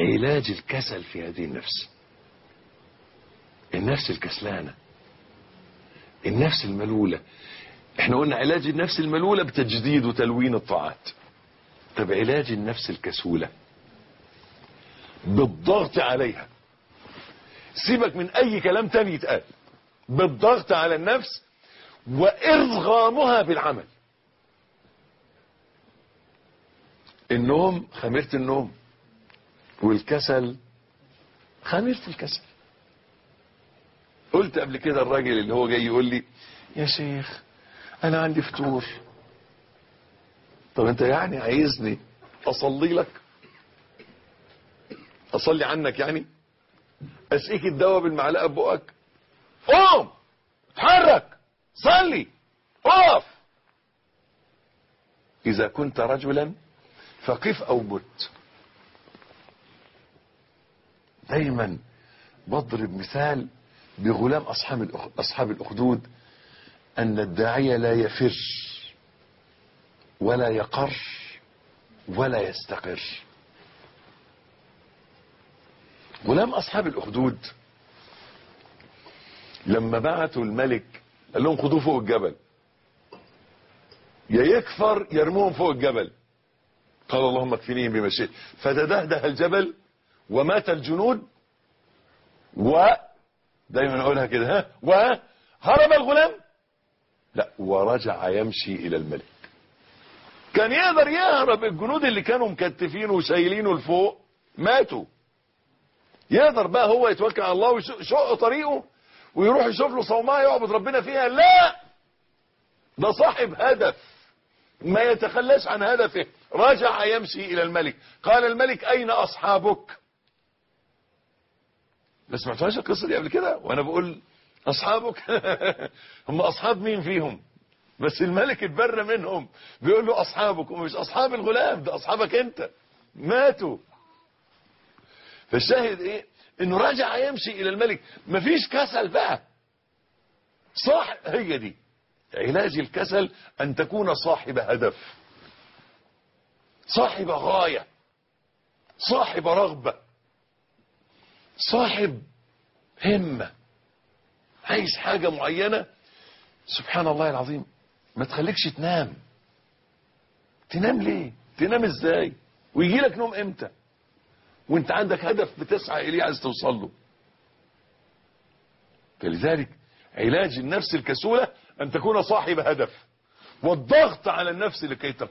علاج الكسل في هذه النفس النفس الكسلانة النفس الملولة احنا قلنا علاج النفس الملولة بتجديد وتلوين الطاعات طب علاج النفس الكسولة بالضغط عليها سيبك من اي كلام تاني يتقال بالضغط على النفس وارغامها بالعمل النوم خميرة النوم والكسل خميرة الكسل قلت قبل كده الراجل اللي هو جاي يقول لي يا شيخ انا عندي فتور طب انت يعني عايزني اصلي لك اصلي عنك يعني اسقيك الدواء بالمعلقه ببقك قوم اتحرك صلي اقف اذا كنت رجلا فقف او بت دايما بضرب مثال بغلام اصحاب الأخ- اصحاب الاخدود ان الداعية لا يفر ولا يقر ولا يستقر غلام اصحاب الاخدود لما بعتوا الملك قال لهم خدوه فوق الجبل يا يكفر يرموهم فوق الجبل قال اللهم اكفنيهم بما شئت فتدهده الجبل ومات الجنود و دايما اقولها كده ها وهرب الغلام لا ورجع يمشي الى الملك كان يقدر يهرب الجنود اللي كانوا مكتفينه وشايلينه لفوق ماتوا يقدر بقى هو يتوكل على الله ويشق طريقه ويروح يشوف له صومعه يعبد ربنا فيها لا ده صاحب هدف ما يتخلاش عن هدفه رجع يمشي الى الملك قال الملك اين اصحابك ما سمعتوهاش القصه دي قبل كده وانا بقول اصحابك هم اصحاب مين فيهم بس الملك اتبرى منهم بيقول له اصحابك ومش اصحاب الغلام ده اصحابك انت ماتوا فالشاهد ايه انه رجع يمشي الى الملك مفيش كسل بقى صح هي دي علاج الكسل ان تكون صاحب هدف صاحب غاية صاحب رغبة صاحب همة عايز حاجة معينة سبحان الله العظيم ما تخليكش تنام تنام ليه تنام ازاي ويجي لك نوم امتى وانت عندك هدف بتسعى اليه عايز توصل له فلذلك علاج النفس الكسولة ان تكون صاحب هدف والضغط على النفس لكي تقوم